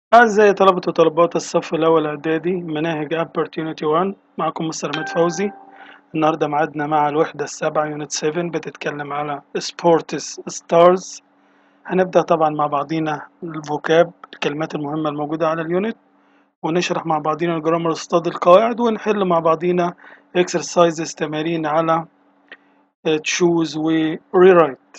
أعزائي طلبة وطالبات الصف الأول إعدادي مناهج Opportunity 1 معكم مستر ميد فوزي النهاردة معادنا مع الوحدة السابعة يونت 7 بتتكلم على سبورتس ستارز هنبدأ طبعا مع بعضينا الفوكاب الكلمات المهمة الموجودة على اليونت ونشرح مع بعضينا الجرامر ستادي القواعد ونحل مع بعضينا exercises تمارين على تشوز وريرايت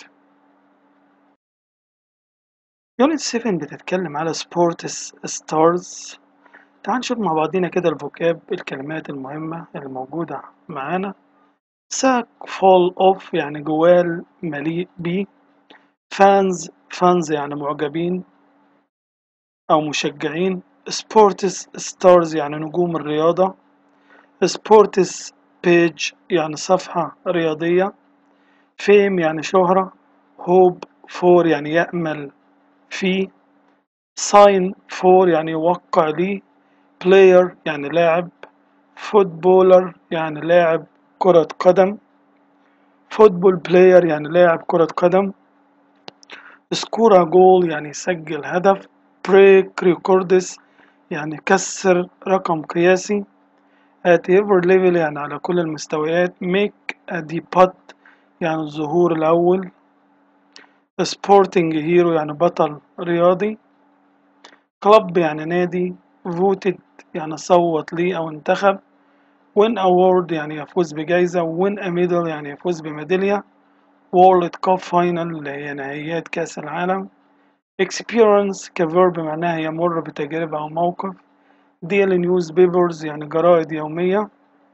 يونت 7 بتتكلم على سبورتس ستارز تعال نشوف مع بعضينا كده الفوكاب الكلمات المهمة اللي موجودة معانا ساك فول اوف يعني جوال مليء بيه فانز فانز يعني معجبين أو مشجعين سبورتس ستارز يعني نجوم الرياضة سبورتس بيج يعني صفحة رياضية فيم يعني شهرة هوب فور يعني يأمل فيه ساين فور يعني يوقع ليه بلاير يعني لاعب فوتبولر يعني لاعب كرة قدم فوتبول بلاير يعني لاعب كرة قدم سكورا جول يعني يسجل هدف بريك ريكوردس يعني كسر رقم قياسي at every level يعني على كل المستويات make a debut يعني الظهور الأول سبورتنج هيرو يعني بطل رياضي كلب يعني نادي voted يعني صوت ليه أو انتخب win award يعني يفوز بجائزة win a medal يعني يفوز بميدالية World Cup Final اللي هي نهائيات كأس العالم experience كفيرب معناها يمر بتجربة أو موقف daily newspapers يعني جرائد يومية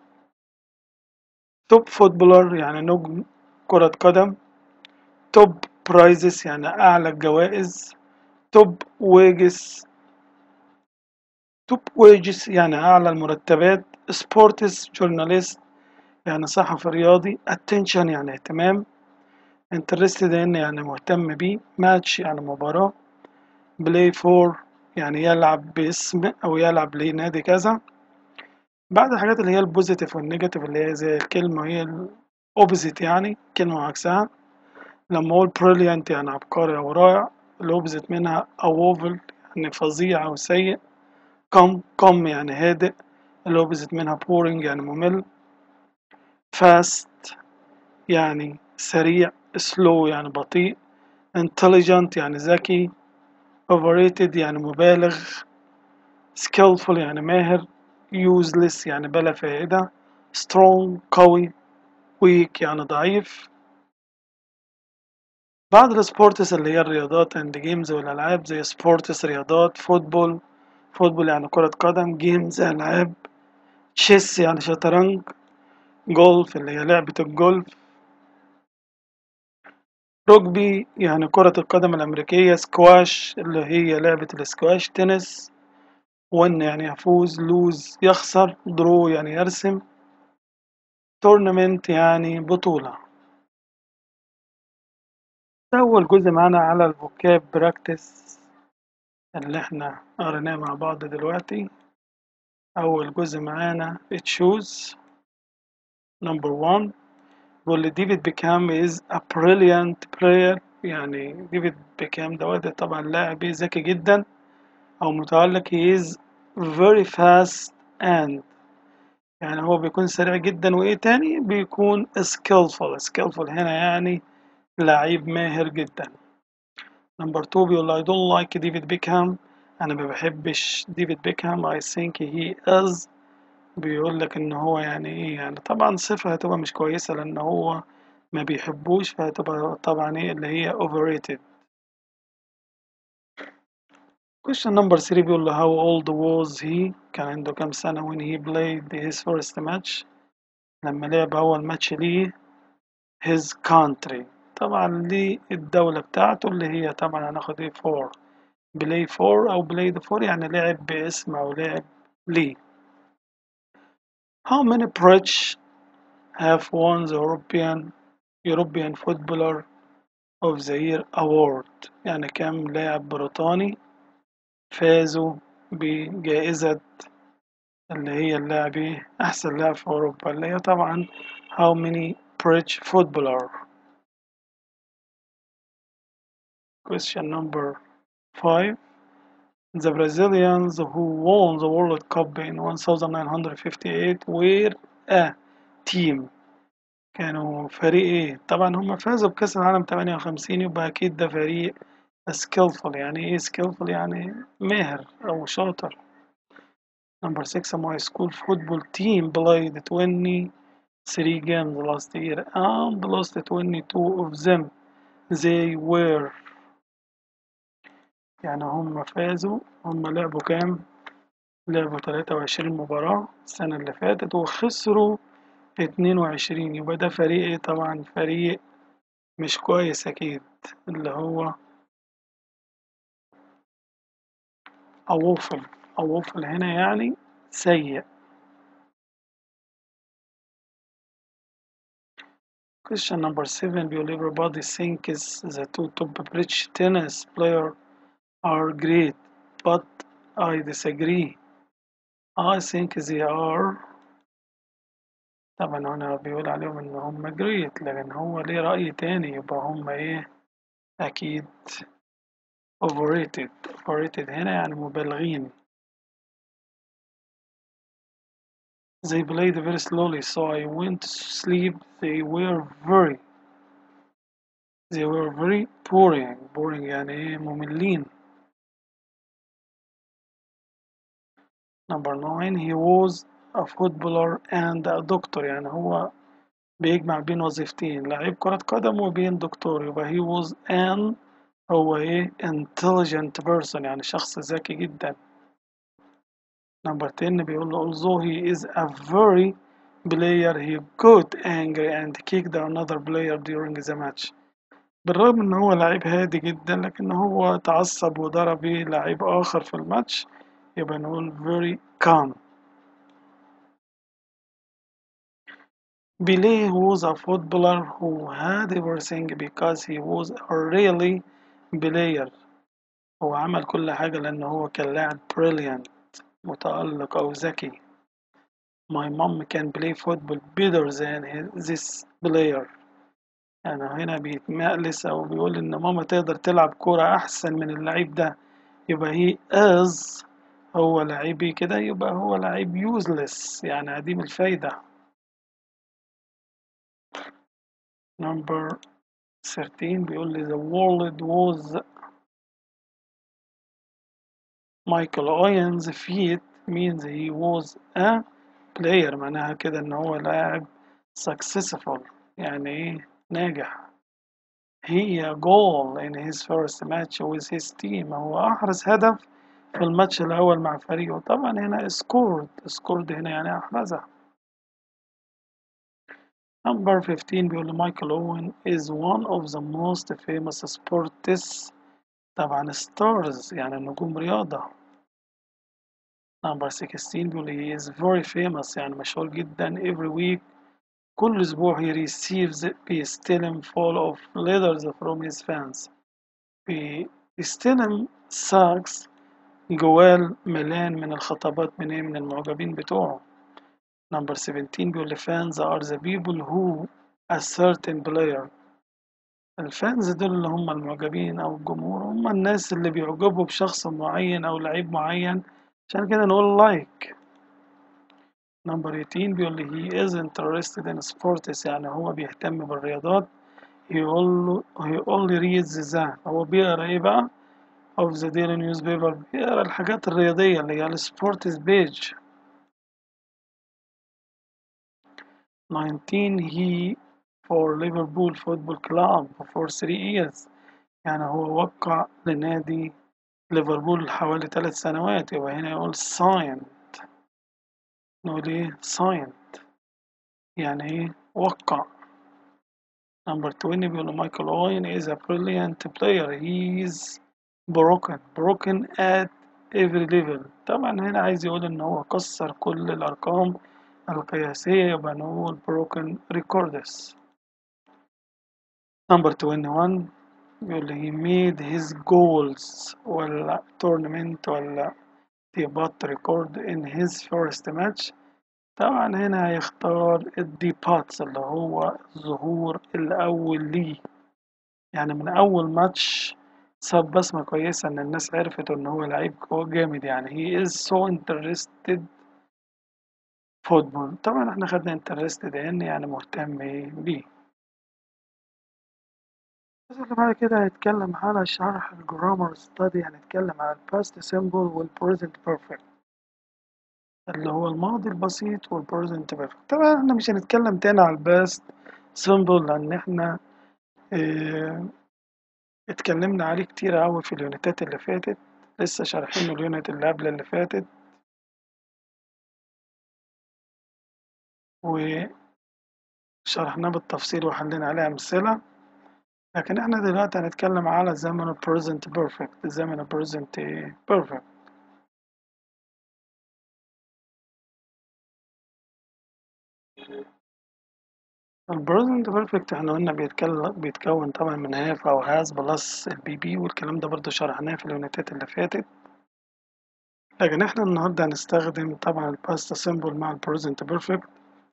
توب فوتبولر يعني نجم كرة قدم توب برايزز يعني أعلى الجوائز توب ويجز توب ويجز يعني أعلى المرتبات سبورتس جورناليست يعني صحفي رياضي attention يعني اهتمام interested in يعني مهتم بيه match يعني مباراة play for يعني يلعب باسم أو يلعب لنادي كذا بعد الحاجات اللي هي البوزيتيف والنيجاتيف اللي هي زي الكلمة هي الأوبزيت يعني كلمة عكسها لما أقول brilliant يعني عبقري أو رائع الأوبزيت منها أوفل يعني فظيع أو سيء كم كم يعني هادئ الأوبزيت منها boring يعني ممل fast يعني سريع slow يعني بطيء intelligent يعني ذكي overrated يعني مبالغ skillful يعني ماهر useless يعني بلا فائدة strong قوي weak يعني ضعيف بعد السبورتس اللي هي الرياضات and games والألعاب زي سبورتس رياضات فوتبول فوتبول يعني كرة قدم جيمز ألعاب تشيس يعني شطرنج جولف اللي هي لعبة الجولف رugby يعني كرة القدم الأمريكية سكواش اللي هي لعبة السكواش تنس ون يعني يفوز لوز يخسر درو يعني يرسم تورنمنت يعني بطولة ده أول جزء معانا على الفوكاب براكتس اللي احنا قريناه مع بعض دلوقتي أول جزء معانا تشوز نمبر 1 بيقول لي ديفيد بيكام is a brilliant player يعني ديفيد بيكام دوت طبعا لاعب ذكي جدا أو متألق he is very fast and يعني هو بيكون سريع جدا وإيه تاني بيكون skillful skillful هنا يعني لعيب ماهر جدا نمبر 2 بيقول I don't like ديفيد بيكهام أنا ما بحبش ديفيد بيكهام I think he is بيقول لك إن هو يعني إيه يعني طبعا صفة هتبقى مش كويسة لأن هو ما بيحبوش فهتبقى طبعا إيه اللي هي overrated question number 3 بيقول له how old was he كان عنده كام سنة when he played his first match لما لعب أول ماتش ليه his country طبعا ليه الدولة بتاعته اللي هي طبعا هناخد ايه for play for أو played for يعني لعب باسم أو لعب ليه how many British have won the European European Footballer of the Year Award يعني كم لاعب بريطاني فازوا بجائزة اللي هي اللاعب ايه أحسن لاعب في أوروبا اللي هي طبعا how many British footballer question number 5 The Brazilians who won the World Cup in 1958 were a team كانوا فريق ايه طبعا هم فازوا بكأس العالم 58 يبقى أكيد ده فريق skillful يعني ايه skillful يعني ماهر أو شاطر Number 6 my school football team played 23 games last year and lost 22 of them they were يعني هم فازوا هم لعبوا كام لعبوا 23 مباراة السنة اللي فاتت وخسروا 22 يبقى ده فريق ايه طبعا فريق مش كويس أكيد اللي هو أوفل أوفل هنا يعني سيء Question number seven بيقول everybody thinks the two top British tennis players are great but I disagree I think they are طبعا هنا بيقول عليهم ان هم great لكن هو ليه رأي تاني يبقى هم ايه اكيد overrated overrated هنا يعني مبالغين they played very slowly so I went to sleep they were very they were very boring boring يعني ايه مملين number nine he was a footballer and a doctor يعني هو بيجمع بين وظيفتين لعيب كرة قدم وبين دكتور يبقى he was an هو ايه intelligent person يعني شخص ذكي جدا number 10 بيقول له although he is a very player he got angry and kicked another player during the match بالرغم ان هو لعيب هادي جدا لكن هو تعصب وضرب ايه لعيب اخر في الماتش يبقى نقول very calm Pelé was a footballer who had everything because he was a really player هو عمل كل حاجة لأن هو كان لاعب brilliant متألق أو ذكي My mom can play football better than his- this player يعني هنا بيتمقلس أو بيقول إن ماما تقدر تلعب كورة أحسن من اللعيب ده يبقى هي is هو لعيبي كده يبقى هو لعيب useless يعني عديم الفايدة number 13 بيقول لي the world was Michael Owen's feat means he was a player معناها كده إن هو لاعب successful يعني إيه ناجح he a goal in his first match with his team هو أحرز هدف في الماتش الأول مع فريقه طبعا هنا scored scored هنا يعني أحرزها number 15 بيقول لي مايكل أوين is one of the most famous sportists طبعا stars يعني نجوم رياضة number 16 بيقول لي he is very famous يعني مشهور جدا every week كل أسبوع he receives بيستلم full of letters from his fans بيستلم sacks جوال ملان من الخطابات من إيه من المعجبين بتوعه number 17 بيقول لي fans are the people who a certain player الفانز دول اللي هم المعجبين أو الجمهور هم الناس اللي بيعجبوا بشخص معين أو لعيب معين عشان كده نقول like number 18 بيقول لي he is interested in sports يعني هو بيهتم بالرياضات he only, he only reads the هو بيقرا ايه بقى of the daily newspaper بيقرا الحاجات الرياضية اللي هي السبورتس بيج 19 he for Liverpool Football Club for three years يعني هو وقع لنادي ليفربول حوالي ثلاث سنوات يبقى هنا يقول signed نقول ايه signed يعني ايه وقع number 20 بيقول مايكل أوين is a brilliant player he is broken broken at every level طبعا هنا عايز يقول ان هو كسر كل الارقام القياسية يبقى نقول broken records number 21 بيقول لي he made his goals ولا tournament ولا debut record in his first match طبعا هنا هيختار الديباتس اللي هو الظهور الأول ليه يعني من أول ماتش ساب بصمة كويسة إن الناس عرفت إن هو لعيب هو جامد يعني he is so interested football طبعا احنا خدنا interested in يعني مهتم بيه بس اللي بعد كده هيتكلم على شرح الجرامر ستادي هنتكلم على الباست سيمبل والبريزنت بيرفكت اللي هو الماضي البسيط والبريزنت بيرفكت طبعا احنا مش هنتكلم تاني على الباست سيمبل لأن احنا اه اتكلمنا عليه كتير أوي في اليونتات اللي فاتت لسه شارحينه اليونت اللي قبل اللي فاتت وشرحناه بالتفصيل وحلينا عليه أمثلة لكن احنا دلوقتي هنتكلم على زمن ال present perfect زمن ال present perfect ال present perfect احنا قلنا بيتكلم بيتكون طبعا من have أو has بلس البي بي والكلام ده برضو شرحناه في اليونتات اللي فاتت لكن احنا النهاردة هنستخدم طبعا ال past simple مع ال present perfect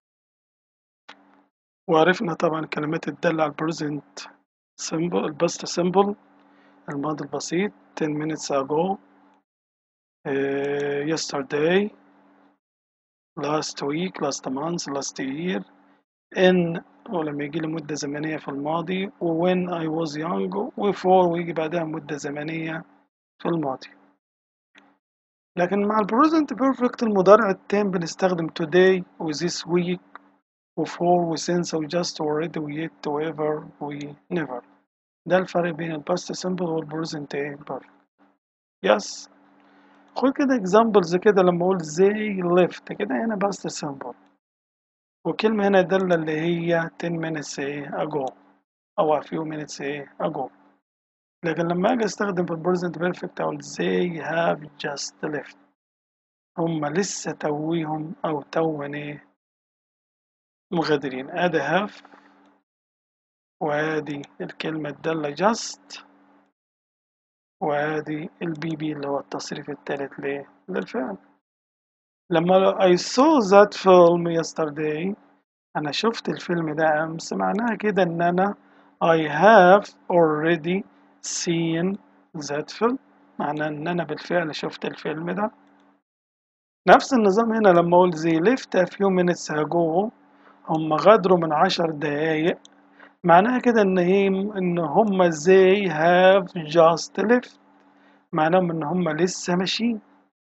وعرفنا طبعا الكلمات الدالة على ال present simple ال past simple الماضي البسيط 10 minutes ago uh, yesterday last week last month last year in ولما يجي لي مدة زمنية في الماضي و when I was young و for ويجي بعدها مدة زمنية في الماضي لكن مع ال present perfect المضارع التام بنستخدم today و this week و for و since و just و already و yet و ever و never ده الفرق بين ال past simple وال present perfect yes خد كده examples كده لما أقول they left كده هنا past simple وكلمة هنا دالة اللي هي 10 minutes ago أو a few minutes ago لكن لما أجي أستخدم في present perfect أقول they have just left هم لسه تويهم أو تون مغادرين أدي have وادي الكلمة الدالة just وادي البي بي اللي هو التصريف التالت للفعل لما I saw that film yesterday أنا شفت الفيلم ده أمس معناها كده إن أنا I have already seen that film معناه إن أنا بالفعل شفت الفيلم ده نفس النظام هنا لما أقول they left a few minutes ago هم غادروا من عشر دقايق معناها كده إن هي إن هم they have just left معناهم إن هم لسه ماشيين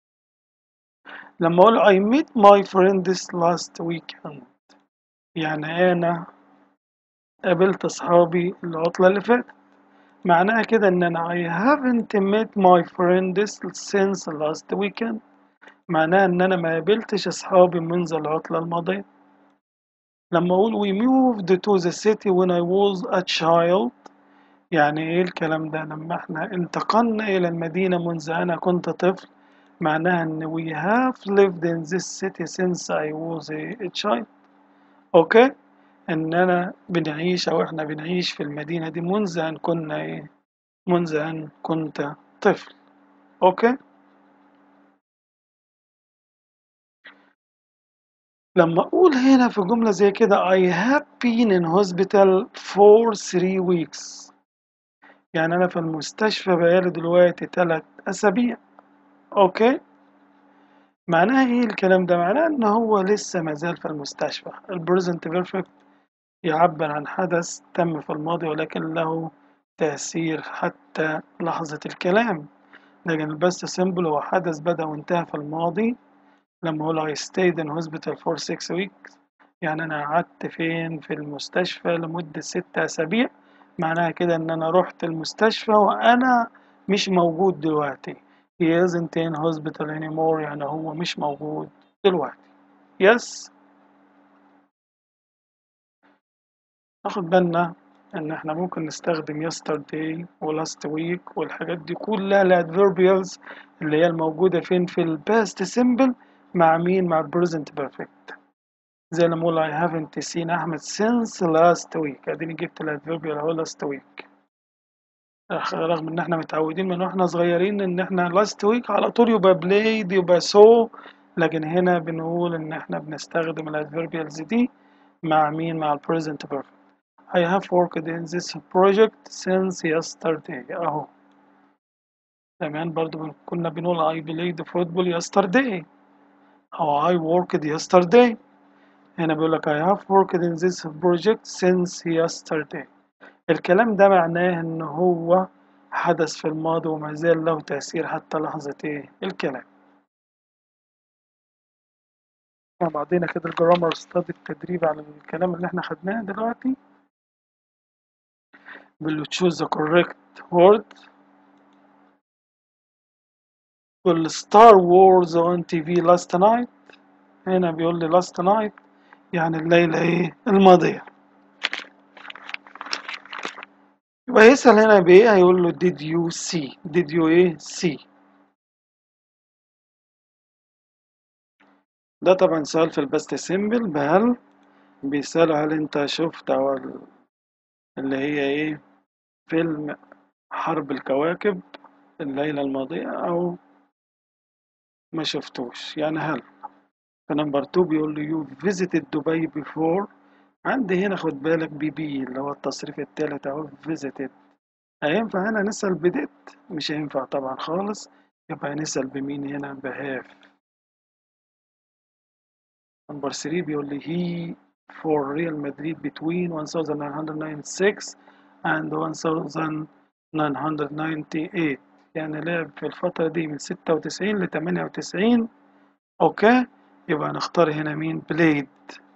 لما أقول I met my friends last weekend يعني أنا قابلت أصحابي العطلة اللي فاتت معناها كده إن أنا I haven't met my friends since last weekend معناها إن أنا ما قابلتش أصحابي منذ العطلة الماضية لما أقول we moved to the city when I was a child يعني إيه الكلام ده لما إحنا انتقلنا إلى المدينة منذ أنا كنت طفل معناها إن we have lived in this city since I was a child أوكي إننا بنعيش أو إحنا بنعيش في المدينة دي منذ أن كنا إيه منذ أن كنت طفل أوكي لما أقول هنا في جملة زي كده I have been in hospital for three weeks يعني أنا في المستشفى بقالي دلوقتي تلات أسابيع أوكي معناها إيه الكلام ده؟ معناه إن هو لسه مازال في المستشفى البريزنت بيرفكت يعبر عن حدث تم في الماضي ولكن له تأثير حتى لحظة الكلام لكن الباست سيمبل هو حدث بدأ وانتهى في الماضي لما أقول I stayed in hospital for six weeks يعني أنا قعدت فين في المستشفى لمدة ست أسابيع معناها كده إن أنا رحت المستشفى وأنا مش موجود دلوقتي he isn't in hospital anymore يعني هو مش موجود دلوقتي yes ناخد بالنا إن إحنا ممكن نستخدم yesterday و last week والحاجات دي كلها الادفيربيالز اللي هي الموجودة فين في الباست سيمبل مع مين مع present perfect زي لما أقول I haven't seen أحمد since last week أديني جبت الادفيربيال أهو last week رغم إن إحنا متعودين من وإحنا صغيرين إن إحنا last week على طول يبقى played يبقى so لكن هنا بنقول إن إحنا بنستخدم الادفيربيالز دي مع مين مع present perfect I have worked in this project since yesterday أهو زمان برضو بن- كنا بنقول I played football yesterday أو I worked yesterday هنا بيقول لك I have worked in this project since yesterday الكلام ده معناه إن هو حدث في الماضي وما زال له تأثير حتى لحظة إيه الكلام مع بعضنا كده الجرامر ستادي التدريب على الكلام اللي احنا خدناه دلوقتي بيقول له choose the correct word بيقول Star Wars on TV last night هنا بيقول لي last night يعني الليلة ايه الماضية يبقى يسأل هنا بإيه هيقول له did you see did you ايه see ده طبعا سؤال في البست سيمبل بهل بيسأله هل انت شفت او ال- اللي هي ايه فيلم حرب الكواكب الليلة الماضية او ما شفتوش يعني هل فنمبر 2 بيقول له you visited دبي before عندي هنا خد بالك بي بي اللي هو التصريف التالت اهو visited هينفع هنا نسأل بديت مش هينفع طبعا خالص يبقى نسأل بمين هنا بهاف نمبر 3 بيقول لي he for Real Madrid between 1996 and 1998 يعني لعب في الفترة دي من 96 ل 98 اوكي يبقى نختار هنا مين بليد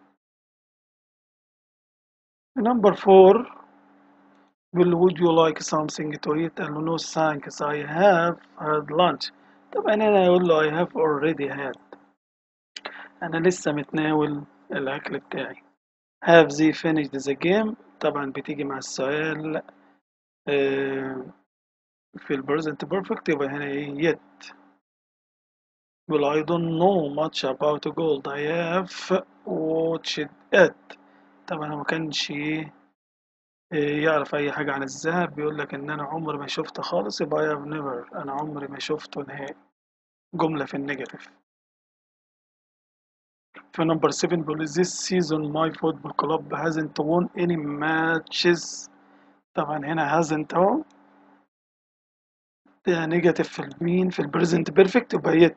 نمبر 4 بيقول له would you like something to eat قال له no thanks I have had lunch طبعا هنا يقول له I have already had أنا لسه متناول الأكل بتاعي have they finished the game طبعا بتيجي مع السؤال آه، في ال present perfect يبقى هنا إيه yet well I don't know much about gold I have watched it طبعا هو ما كانش إيه إيه، يعرف أي حاجة عن الذهب بيقول لك إن أنا عمري ما شفته خالص يبقى I have never أنا عمري ما شفته نهائي جملة في النيجاتيف في نمبر 7 بيقول this season my football club hasn't won any matches طبعا هنا hasn't اهو ده نيجاتيف في المين في البريزنت بيرفكت يبقى يت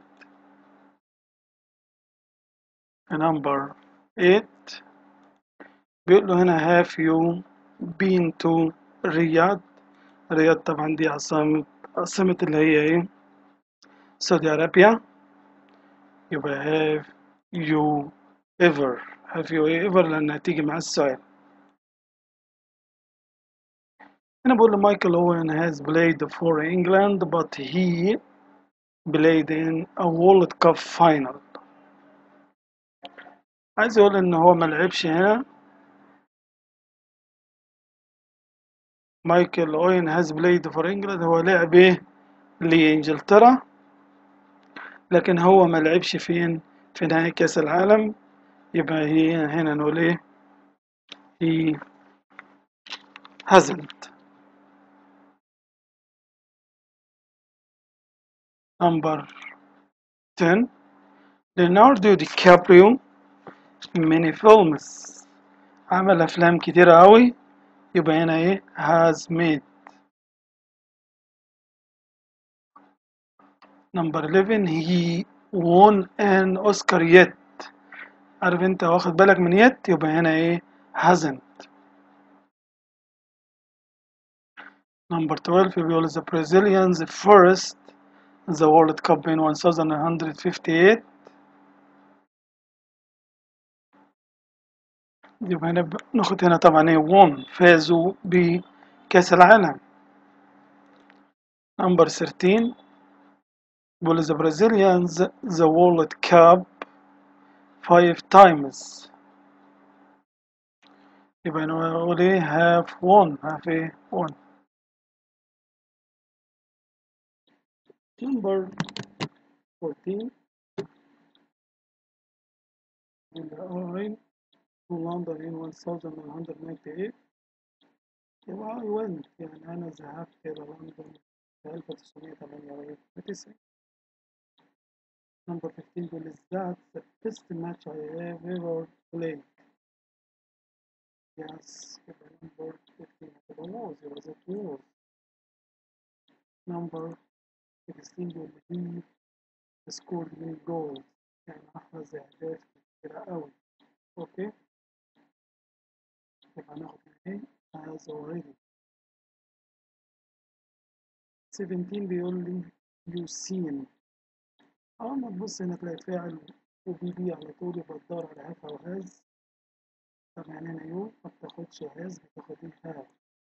في نمبر 8 بيقول له هنا have you been to رياض رياض طبعا دي عاصمة عاصمة اللي هي ايه سعودي عربيا يبقى have you ever have you ever لأنها تيجي مع السؤال هنا بقول له مايكل أوين has played for England but he played in a World Cup final عايز أقول إن هو ملعبش هنا مايكل أوين has played for England هو لعب إيه لإنجلترا لكن هو ملعبش فين في نهائي كأس العالم يبقى هي هنا نقول إيه he hasn't number 10 ليوناردو دي كابريو many films عمل أفلام كتيرة أوي يبقى هنا إيه has made number 11 he won an Oscar yet عارف أنت واخد بالك من yet يبقى هنا إيه hasn't number 12 بيقول the Brazilians first the World Cup in 1958 يبقى هنا ب- ناخد هنا طبعا ايه won فازوا بكأس العالم number 13 بيقول the Brazilians the World Cup five times يبقى نقول ايه have won have ايه won number 14 in the oil to London in 1998 يبقى I went يعني أنا ذهبت إلى لندن في 1998 number 15 بيقول is that the best match I have ever played yes يبقى number 15 يبقى was يبقى that was number 16 بيقول لي he scored many goals يعني أحرز أهداف كتيرة أوي أوكي يبقى ناخد من A has already 17 بيقول لي you seen أول ما تبص هنا تلاقي فاعل وبي بي على طول يبقى تدور على هاف أو هاز طبعا هنا يو ما بتاخدش هاز بتاخد الهاف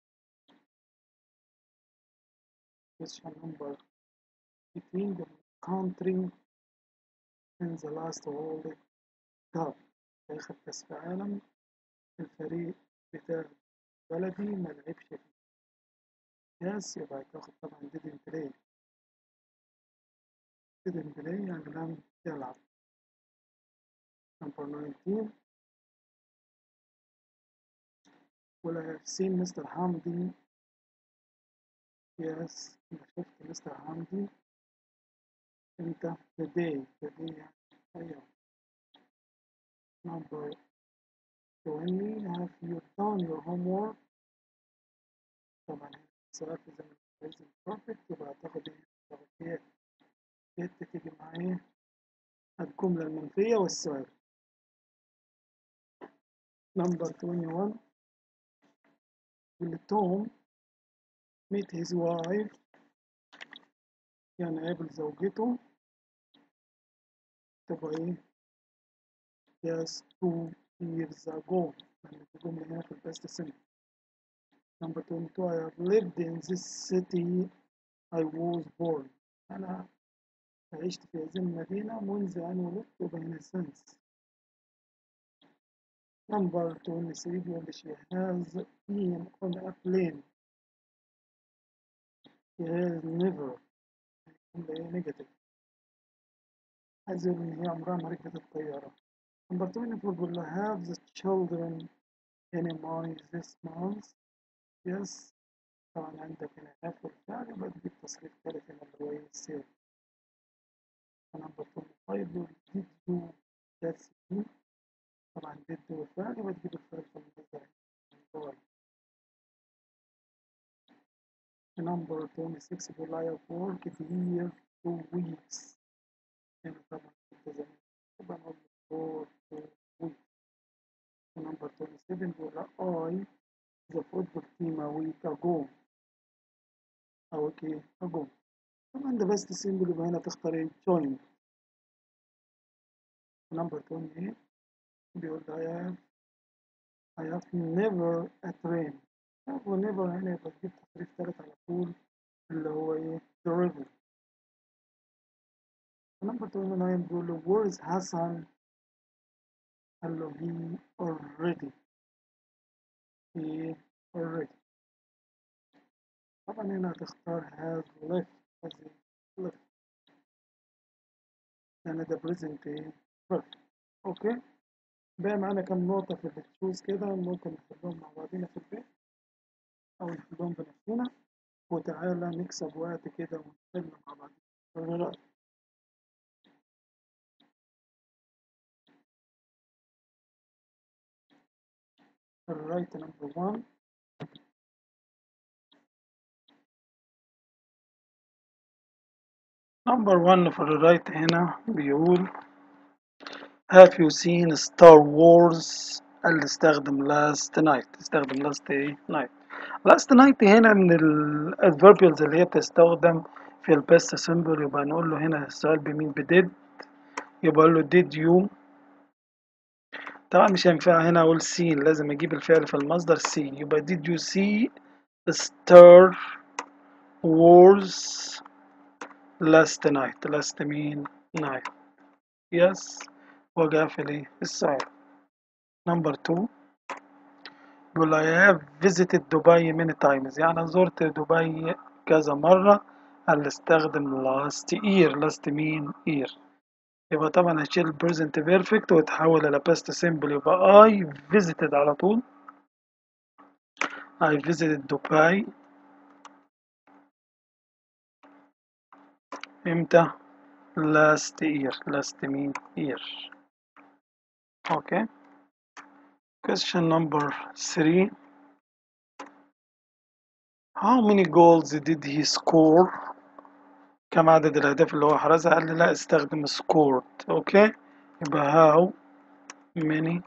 question number 18 the country in the last world cup آخر كأس في العالم الفريق بتاع بلدي ما لعبش فيه يس يبقى تاخد طبعا didn't play didn't play يعني لم يلعب number 19 Will I have seen Mr. Hamdi yes أنا شفت مستر حمدي امتى today today يعني أيوة number 20 have you done your homework طبعا السؤال في زمن present perfect يبقى هتاخد ايه هتاخد ايه get تيجي مع ايه الجملة المنفية والسؤال number 21 will Tom meet his wife يعني قابل زوجته تبقى ايه yes two years ago يعني الجملة هنا في الباست سنة number 22 I have lived in this city I was born أنا عشت في هذه المدينة منذ أن ولدت يبقى هنا since number 23 بيقول لي she has been on a plane she has never الجملة ايه نيجاتيف عايز يقول إن هي عمرها ما ركبت الطيارة number 24 بيقول له have the children any money this month yes طبعا عندك هنا have والفعل يبقى تجيب تصريف ثالث هنا اللي هو ايه save number 25 بيقول did you that's me طبعا did والفعل يبقى تجيب الفعل في المضارع number 26 بيقول I have worked here two weeks هنا طبعا كنت زمان يبقى نقول for two weeks number 27 بيقول I the football team a week ago a week ago طبعا ده بس سيمبل يبقى هنا تختار ايه join number 28 بيقول I have I have never a train have never هنا يبقى تجيب تصريف تالت على طول اللي هو ايه driven number 29 بيقول له where is حسن قال له he already he already طبعا هنا هتختار has left has left لأن ده present ايه perfect اوكي بقى معانا كام نقطة في التشوز كده ممكن نحلهم مع بعضينا في البيت أو نحلهم بنفسنا وتعالى نكسب وقت كده ونحل مع بعضينا إيه رأيك؟ الرايت نمبر 1 نمبر 1 في الرايت هنا بيقول Have you seen Star Wars اللي استخدم last night استخدم last ايه night last night هنا من ال adverbials اللي هي بتستخدم في ال past simple يبقى نقول له هنا السؤال بمين بديد يبقى أقول له did you طبعا مش هينفع هنا أقول see لازم أجيب الفعل في المصدر see يبقى did you see Star Wars last night last مين night yes وجاء في الايه السؤال number two يقول I have visited دبي many times يعني زرت دبي كذا مرة اللي استخدم last year last مين year يبقى طبعا هشيل present perfect وتحول إلى past simple يبقى I visited على طول I visited دبي امتى last year last مين year okay question number three how many goals did he score كم عدد الأهداف اللي هو حرزها قال لي لا استخدم scored أوكي يبقى how many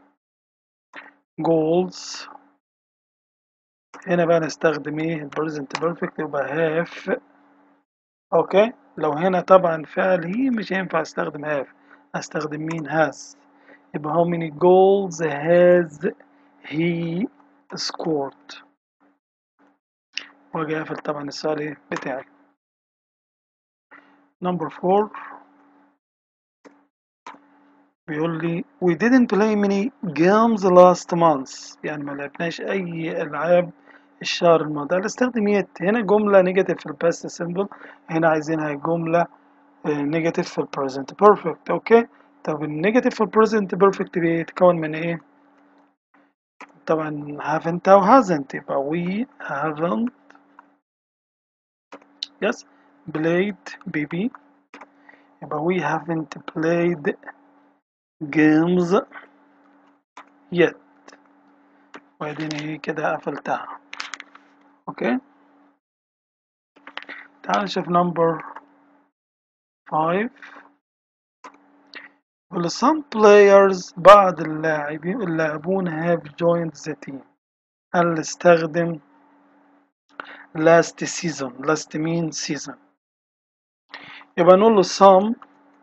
goals هنا بقى نستخدم ايه present perfect يبقى have اوكي لو هنا طبعا فعل هي مش هينفع استخدم have استخدم مين has يبقى how many goals has he scored واجي اقفل طبعا السؤال ايه بتاعي number four بيقول لي we didn't play many games last month يعني ما لعبناش اي العاب الشهر الماضي قال استخدم يت هنا جملة نيجاتيف في الباست سيمبل هنا عايزينها جملة نيجاتيف في البريزنت بيرفكت اوكي طب النيجاتيف في البريزنت بيرفكت بيتكون من ايه طبعا haven't أو hasn't يبقى we haven't yes played baby يبقى we haven't played games yet وبعدين ايه كده قفلتها اوكي تعال نشوف number 5 well some players بعض اللاعبين اللاعبون have joined the team هل استخدم last season last mean season يبقى نقول له some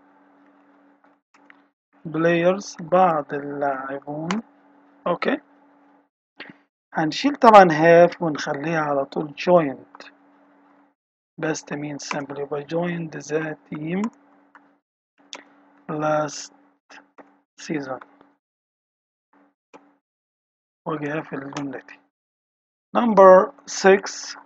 players بعض اللاعبون اوكي هنشيل طبعا have ونخليها على طول joined بس mean simple يبقى joined the team last season واجي في الجملة دي number 6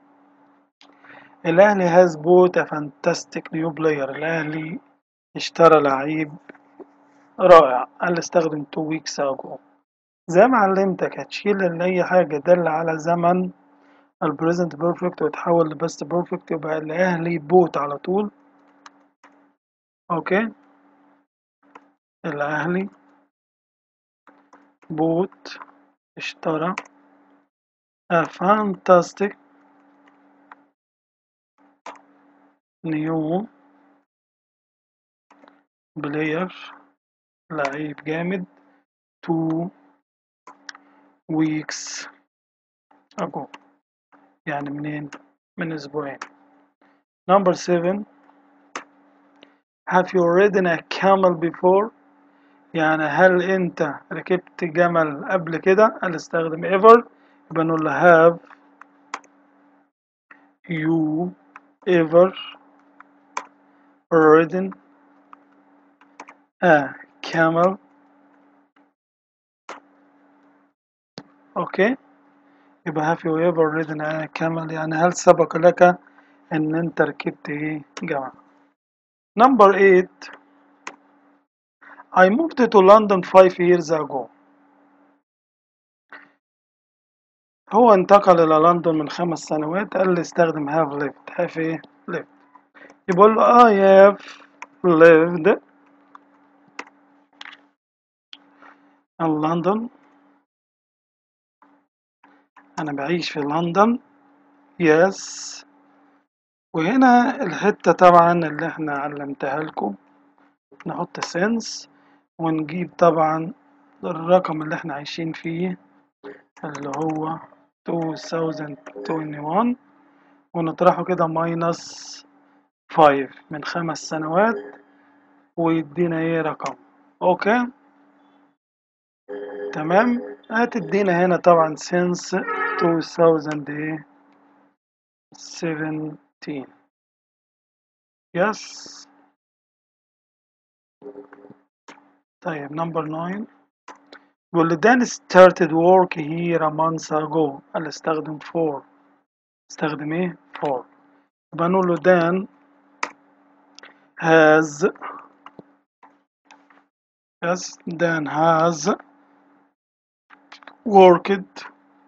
الأهلي has bought a fantastic new player الأهلي اشترى لعيب رائع قال استخدم two weeks ago زي ما علمتك هتشيل اللي أي حاجة دل على زمن البريزنت بيرفكت وتحول لبست بيرفكت يبقى الأهلي بوت على طول أوكي الأهلي بوت اشترى a fantastic new player لعيب جامد two weeks ago يعني منين من أسبوعين number seven have you ridden a camel before يعني هل أنت ركبت جمل قبل كده هل استخدم ever يبقى نقول له have you ever ridden a camel اوكي يبقى have you ever ridden a camel يعني هل سبق لك ان انت ركبت ايه جمل number 8 I moved to London five years ago هو انتقل إلى لندن من خمس سنوات قال لي استخدم have lived have ايه lived يقول له I have lived in London أنا بعيش في لندن yes وهنا الحتة طبعا اللي احنا علمتها لكم نحط سنس ونجيب طبعا الرقم اللي احنا عايشين فيه اللي هو 2021 ونطرحه كده ماينس 5 من خمس سنوات ويدينا ايه رقم اوكي تمام هتدينا هنا طبعا since 2017 yes طيب number 9 واللي Dan started work here a month ago قال استخدم for استخدم ايه for يبقى نقول له Dan has yes Dan has worked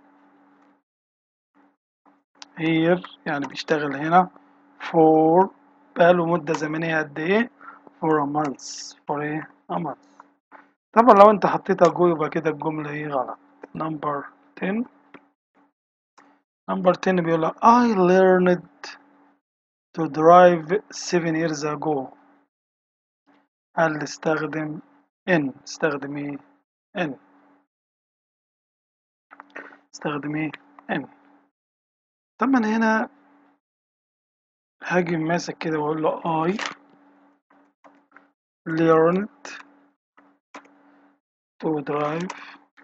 here يعني بيشتغل هنا for بقاله مدة زمنية قد ايه for a month for ايه a month طبعا لو انت حطيتها جو يبقى كده الجملة ايه غلط number 10 number 10 بيقول لك I learned to drive seven years ago قال لي استخدم in استخدم ايه in استخدم ايه in طب ما انا هنا هاجي ماسك كده واقول له I learned to drive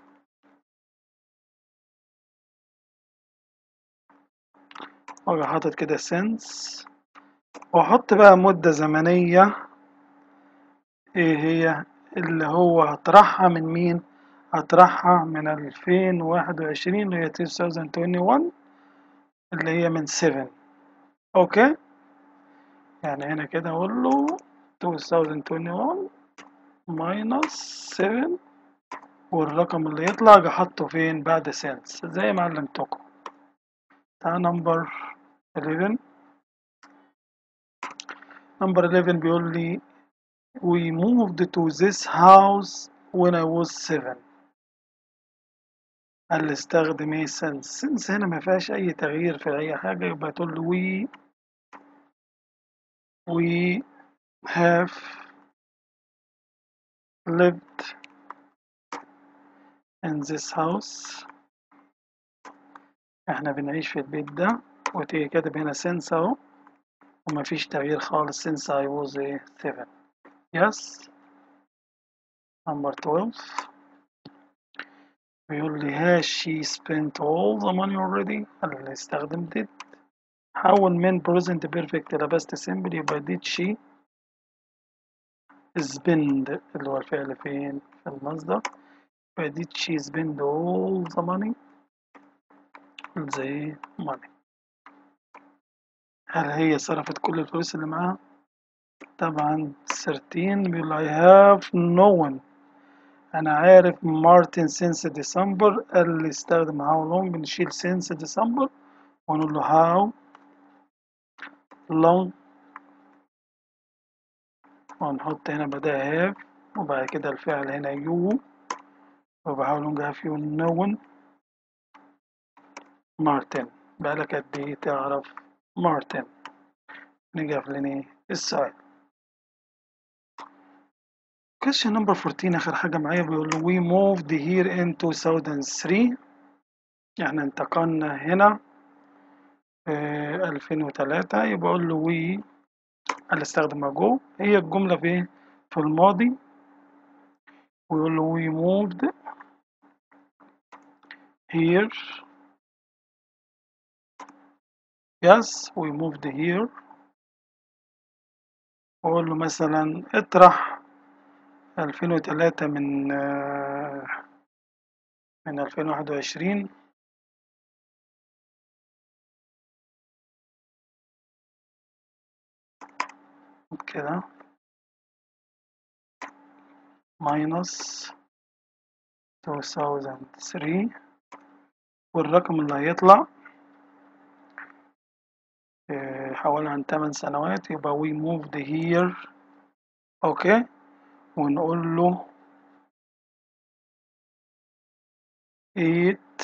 واجي حاطط كده since واحط بقى مدة زمنية ايه هي اللي هو هطرحها من مين هطرحها من ألفين واحد وعشرين اللي هي 2021 اللي هي من 7 اوكي يعني هنا كده اقول له 2021 minus 7 والرقم اللي يطلع اجي احطه فين بعد سنس زي ما علمتكم تعال نمبر 11 نمبر 11 بيقول لي we moved to this house when I was 7 قال لي استخدم ايه since since هنا ما فيهاش اي تغيير في اي حاجة يبقى تقول له we we have lived in this house احنا بنعيش في البيت ده وتيجي كاتب هنا since اهو ومفيش تغيير خالص since I was ايه 7 yes number 12 بيقول لي has she spent all the money already اللي استخدمت it حول من present perfect إلى past simple يبقى did she spend اللي هو الفعل فين في المصدر يبقى did she spend all the money زي money هل هي صرفت كل الفلوس اللي معاها طبعا 13 بيقول I have known أنا عارف مارتن since ديسمبر قال لي استخدم how long بنشيل since ديسمبر ونقول له how long ونحط هنا بدأ have وبعد كده الفعل هنا you وبقى how long have you known مارتن بقالك قد ايه تعرف مارتن نيجي قافلين السؤال question number 14 آخر حاجة معايا بيقول له we moved here in 2003 يعني انتقلنا هنا في 2003 يبقى أقول له we اللي استخدم go هي الجملة في في الماضي ويقول له we moved here yes we moved here وأقول له مثلا اطرح 2003 من من 2021 كده minus 2003 والرقم اللي هيطلع حوالي عن 8 سنوات يبقى we moved here اوكي ونقول له eight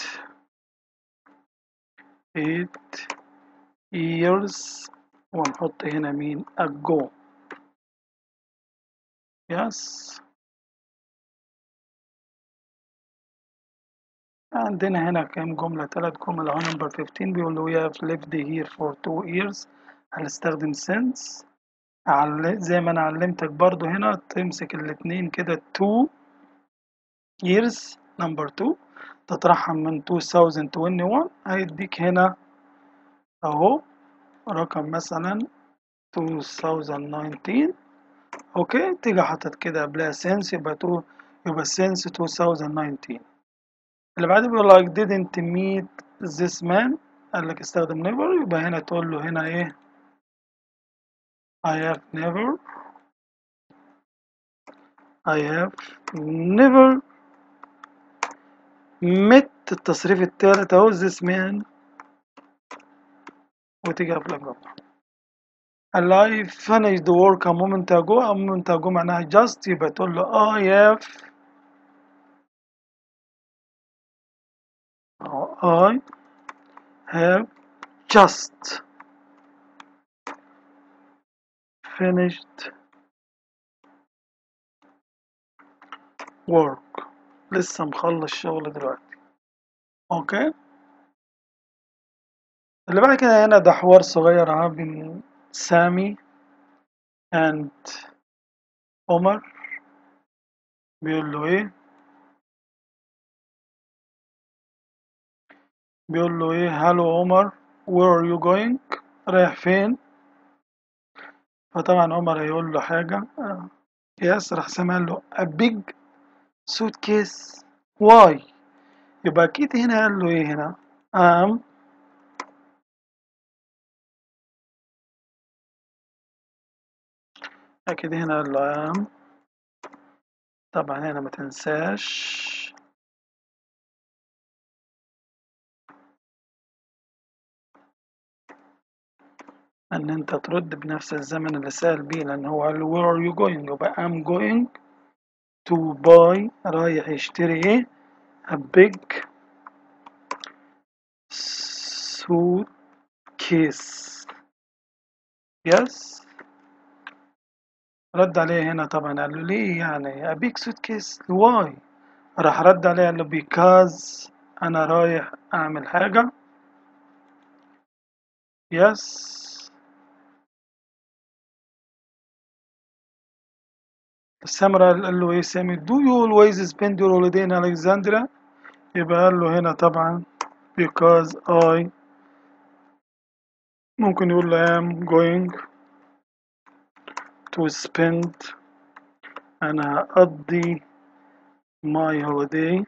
eight years ونحط هنا مين ago yes عندنا هنا كام جملة تلات جمل اهو نمبر 15 بيقول له we have lived here for two years هنستخدم since زي ما انا علمتك برضو هنا تمسك الاتنين كده two years number two تطرحهم من 2021 هيديك هنا اهو رقم مثلا 2019 اوكي تيجي حاطط كده قبلها since يبقى تو يبقى since 2019 اللي بعده بيقول لك didn't meet this man قال لك استخدم never يبقى هنا تقول له هنا ايه I have never I have never met التصريف التالت اهو this man وتيجي قبل الجملة قال I finished work a moment ago a moment ago معناها just يبقى تقول له I have I have just finished work لسه مخلص شغل دلوقتي اوكي اللي بعد كده هنا ده حوار صغير اهو بين سامي and عمر بيقول له ايه بيقول له ايه هالو عمر where are you going رايح فين فطبعا عمر هيقول له حاجة آه، ياس راح سامع له a big suitcase why يبقى أكيد هنا قال له إيه هنا am أكيد هنا قال له am طبعا هنا ما تنساش ان انت ترد بنفس الزمن اللي سأل بيه لان هو قال له where are you going يبقى I'm going to buy رايح يشتري ايه a big suitcase yes رد عليه هنا طبعا قال له ليه يعني a big suitcase why راح رد عليه قال له because انا رايح اعمل حاجة yes السامرا قال له ايه سامي do you always spend your holiday in Alexandria يبقى قال له هنا طبعا because I ممكن يقول له I am going to spend أنا هقضي my holiday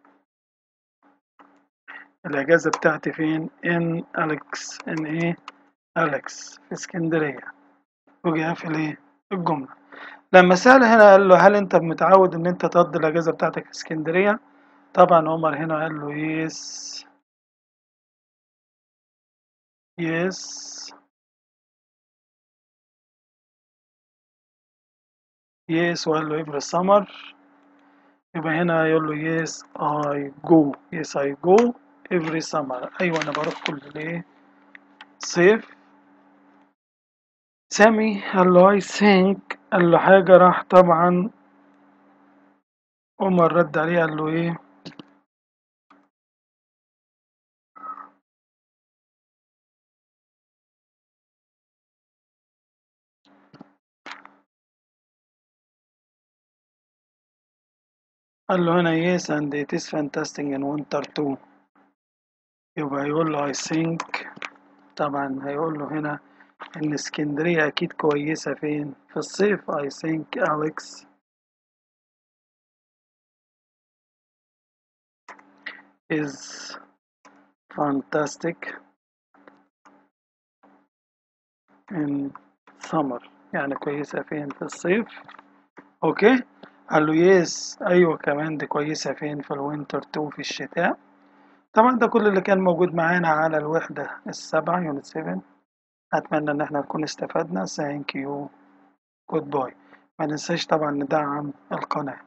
الأجازة بتاعتي فين in أليكس in إيه أليكس في اسكندرية وجي قافل إيه الجملة لما سأل هنا قال له هل أنت متعود إن أنت تقضي الأجازة بتاعتك في اسكندرية طبعا عمر هنا قال له يس يس يس وقال له every summer يبقى هنا يقول له يس I go يس I go every summer أيوة أنا بروح كل ليه صيف سامي قال له I think قال له حاجة راح طبعا عمر رد عليه قال له إيه قال له هنا yes and it is fantastic in winter too يبقى هيقول له I think طبعا هيقول له هنا إن اسكندرية أكيد كويسة فين في الصيف I think Alex is fantastic in summer يعني كويسة فين في الصيف أوكي قال له يس أيوة كمان دي كويسة فين في الوينتر تو في الشتاء طبعا ده كل اللي كان موجود معانا على الوحدة السبعة يونت 7 أتمنى إن احنا نكون استفدنا ثانك يو جود باي ما ننساش طبعا ندعم القناة